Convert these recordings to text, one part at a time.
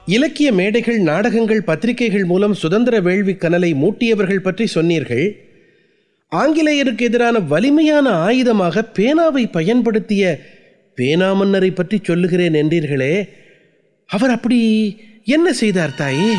இலக்கிய மேடைகள் நாடகங்கள் பத்திரிகைகள் மூலம் சுதந்திர வேள்வி கனலை மூட்டியவர்கள் பற்றி சொன்னீர்கள் ஆங்கிலேயருக்கு எதிரான வலிமையான ஆயுதமாக பேனாவை பயன்படுத்திய பேனா மன்னரை பற்றி சொல்லுகிறேன் என்றீர்களே அவர் அப்படி என்ன செய்தார் தாயே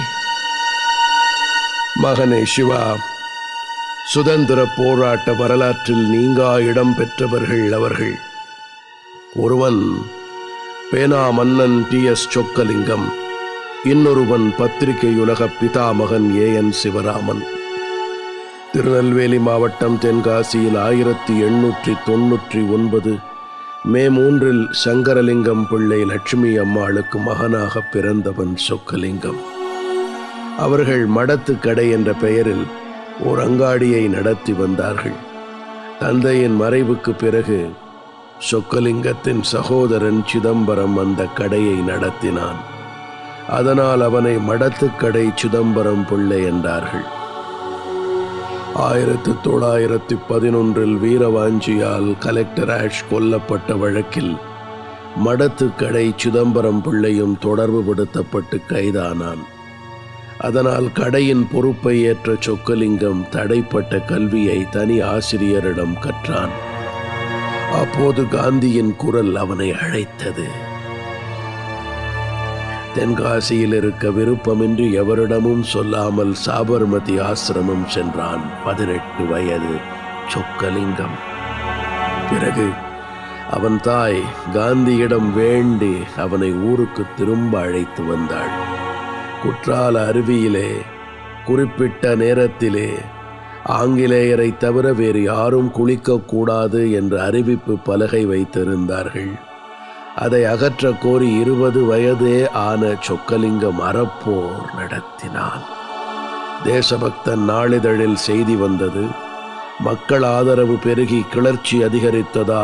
மகனே சிவா சுதந்திர போராட்ட வரலாற்றில் நீங்கா இடம் பெற்றவர்கள் அவர்கள் ஒருவன் பேனா மன்னன் டி எஸ் சொக்கலிங்கம் இன்னொருவன் பத்திரிகை உலக பிதாமகன் ஏ என் சிவராமன் திருநெல்வேலி மாவட்டம் தென்காசியில் ஆயிரத்தி எண்ணூற்றி தொன்னூற்றி ஒன்பது மே மூன்றில் சங்கரலிங்கம் பிள்ளை லட்சுமி அம்மாளுக்கு மகனாக பிறந்தவன் சொக்கலிங்கம் அவர்கள் மடத்து கடை என்ற பெயரில் ஓர் அங்காடியை நடத்தி வந்தார்கள் தந்தையின் மறைவுக்கு பிறகு சொக்கலிங்கத்தின் சகோதரன் சிதம்பரம் அந்த கடையை நடத்தினான் அதனால் அவனை மடத்துக்கடை சிதம்பரம் பிள்ளை என்றார்கள் ஆயிரத்து தொள்ளாயிரத்தி பதினொன்றில் வீரவாஞ்சியால் கலெக்டர் ஆஷ் கொல்லப்பட்ட வழக்கில் மடத்துக்கடை சிதம்பரம் பிள்ளையும் தொடர்பு படுத்தப்பட்டு கைதானான் அதனால் கடையின் பொறுப்பை ஏற்ற சொக்கலிங்கம் தடைப்பட்ட கல்வியை தனி ஆசிரியரிடம் கற்றான் அப்போது காந்தியின் குரல் அவனை அழைத்தது தென்காசியில் இருக்க விருப்பமின்றி எவரிடமும் சொல்லாமல் சாபர்மதி ஆசிரமம் சென்றான் பதினெட்டு வயது சொக்கலிங்கம் பிறகு அவன் தாய் காந்தியிடம் வேண்டி அவனை ஊருக்கு திரும்ப அழைத்து வந்தாள் குற்றால அருவியிலே குறிப்பிட்ட நேரத்திலே ஆங்கிலேயரை தவிர வேறு யாரும் குளிக்கக்கூடாது என்ற அறிவிப்பு பலகை வைத்திருந்தார்கள் அதை அகற்ற கோரி இருபது வயதே ஆன சொக்கலிங்கம் அறப்போர் நடத்தினான் தேசபக்தன் நாளிதழில் செய்தி வந்தது மக்கள் ஆதரவு பெருகி கிளர்ச்சி அதிகரித்ததால்